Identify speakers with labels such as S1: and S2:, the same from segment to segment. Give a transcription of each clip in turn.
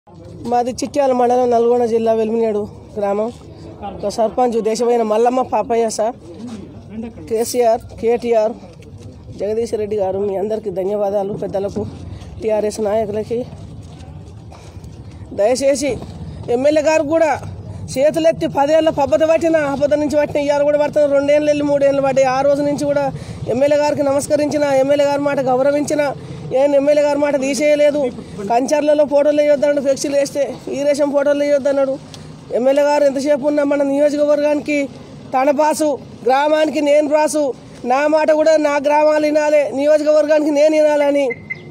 S1: మాది చిట్యాల మండలం నల్గొండ జిల్లా వెలుమినేడు గ్రామం ఒక సర్పంచ్ దేశమైన Mallamma Papayya sir KCR KTR Jagadish Reddy గారు మీ అందరికీ ధన్యవాదాలు పెద్దలకు టీఆర్ఎస్ నాయకులకి దయచేసి ఎమ్మెల్యే గారు కూడా చేతులెత్తి పదేళ్ళ పబ్బత పట్టిన అబద్ధం నుంచి పట్టిన ఇవాళ కూడా పడుతున్న రెండేళ్ళు వెళ్ళి మూడేళ్ళు పడ్డాయి ఆ రోజు నుంచి కూడా ఎమ్మెల్యే గారికి నమస్కరించిన ఎమ్మెల్యే గారి మాట గౌరవించిన ఏం ఎమ్మెల్యే గారి మాట తీసేయలేదు కంచర్లలో ఫోటోలు వేయొద్దన్నాడు ఫ్లెక్సీలు వేస్తే ఈ రేషం ఫోటోలు వేయొద్దన్నాడు ఎమ్మెల్యే గారు ఎంతసేపు ఉన్నా మన నియోజకవర్గానికి తన బాసు గ్రామానికి నేను రాసు నా మాట కూడా నా గ్రామాలు వినాలి నియోజకవర్గానికి నేను వినాలని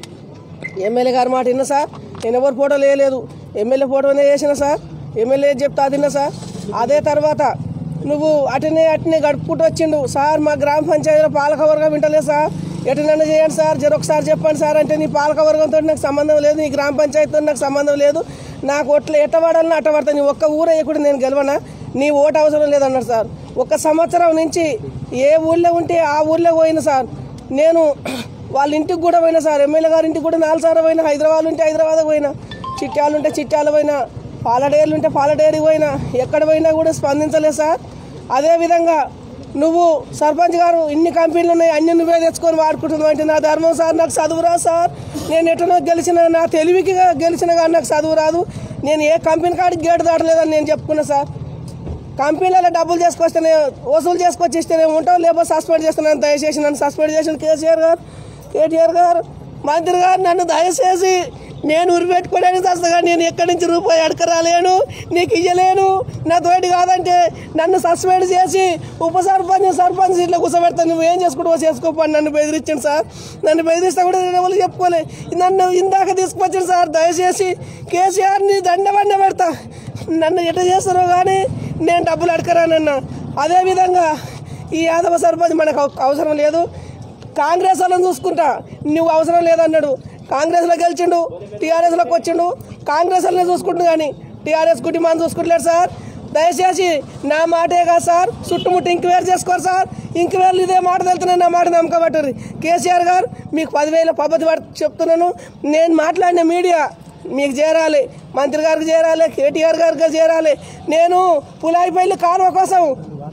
S1: ఎమ్మెల్యే గారి మాట విన్నా సార్ నేను ఎవరు ఫోటోలు వేయలేదు ఎమ్మెల్యే ఫోటోనే వేసిన సార్ ఎమ్మెల్యే ఏది చెప్తా తిన్నా సార్ అదే తర్వాత నువ్వు అటనే అటనే గడుపుకుంటూ వచ్చిండు సార్ మా గ్రామ పంచాయతీలో పాలకవర్గం వింటలేదు సార్ ఎటనన్నా చేయండి సార్ జర ఒకసారి చెప్పండి సార్ అంటే నీ పాలకవర్గంతో నాకు సంబంధం లేదు నీ గ్రామ పంచాయతీతో నాకు సంబంధం లేదు నాకు ఒట్లు ఎట్ట వాడాలని అట్ట పడతా నీ ఒక్క ఊరే కూడా నేను గెలవనా నీ ఓటు అవసరం లేదన్నారు సార్ ఒక సంవత్సరం నుంచి ఏ ఊళ్ళో ఉంటే ఆ ఊళ్ళో పోయిన సార్ నేను వాళ్ళ ఇంటికి కూడా పోయినా సార్ ఎమ్మెల్యే గారి ఇంటికి కూడా నాలుగు సార్లు పోయినా హైదరాబాద్ ఉంటే హైదరాబాద్ పోయినా చిట్యాలు ఉంటే చిట్యాలు పోయినా పాలడేర్లు ఉంటే పాలడేరి పోయినా ఎక్కడ పోయినా కూడా స్పందించలేదు సార్ అదేవిధంగా నువ్వు సర్పంచ్ గారు ఇన్ని కంపెనీలు ఉన్నాయి అన్ని నువ్వే తెచ్చుకొని వాడుకుంటున్నావు అంటే నా ధర్మం సార్ నాకు చదువు రాదు సార్ నేను ఎటనో గెలిచిన నా తెలివికి గెలిచిన కానీ నాకు చదువు రాదు నేను ఏ కంపెనీ కాడికి గేటు దాటలేదని నేను చెప్పుకున్నా సార్ కంపెనీలలో డబ్బులు చేసుకొస్తేనే వసూలు చేసుకొచ్చిస్తేనే ఉంటాం లేకపోతే సస్పెండ్ చేస్తున్నాను దయచేసి నన్ను సస్పెండ్ చేసిన కేసీఆర్ గారు కేటీఆర్ గారు మంత్రి గారు నన్ను దయచేసి నేను ఉరిపెట్టుకోవడానికి వస్తా నేను ఎక్కడి నుంచి రూపాయి అడకరాలేను నీకు ఇయ్యలేను నా తోటి కాదంటే నన్ను సస్పెండ్ చేసి ఉప సర్పంచ్ సర్పంచ్ సీట్లో కూర్చోబెడతాను నువ్వు ఏం చేసుకుంటావో చేసుకోపని నన్ను బెదిరించాను సార్ నన్ను బెదిరిస్తే కూడా నేను ఎవరు చెప్పుకోలే నన్ను ఇందాక తీసుకొచ్చాను సార్ దయచేసి కేసీఆర్ని దండబండ పెడతా నన్ను ఎట్లా చేస్తారో కానీ నేను డబ్బులు అడకరానన్నా అదేవిధంగా ఈ యాదవ సర్పంచ్ మనకు అవ- అవసరం లేదు కాంగ్రెస్ వాళ్ళని చూసుకుంటా నువ్వు అవసరం లేదన్నాడు కాంగ్రెస్లో గెలిచిండు టీఆర్ఎస్లోకి వచ్చిండు కాంగ్రెస్ వాళ్ళని చూసుకుంటు కానీ టీఆర్ఎస్ కుటుంబాన్ని చూసుకుంటలేడు సార్ దయచేసి నా మాటే కాదు సార్ చుట్టుముట్టు ఇంక్వైరీ చేసుకోరు సార్ ఇంక్వైరీలు ఇదే మాట తెలుతున్నాను నా మాట నమ్మకబట్టరు కేసీఆర్ గారు మీకు పదివేల పద్ధతి పడి చెప్తున్నాను నేను మాట్లాడిన మీడియా మీకు చేరాలి మంత్రి గారికి చేరాలి కేటీఆర్ గారికి చేరాలి నేను పులాయిపల్లి కాలువ కోసం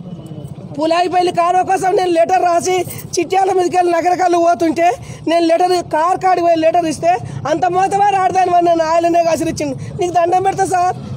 S1: పులాయిపల్లి కాలువ కోసం నేను లెటర్ రాసి చిట్యాల మీదకి వెళ్ళి నగరకాలు పోతుంటే నేను లెటర్ కార్ కాడికి పోయి లెటర్ ఇస్తే అంత మోతవారు ఆడదాని నన్ను ఆయననే కాసిరిచ్చిండు నీకు దండం పెడతా సార్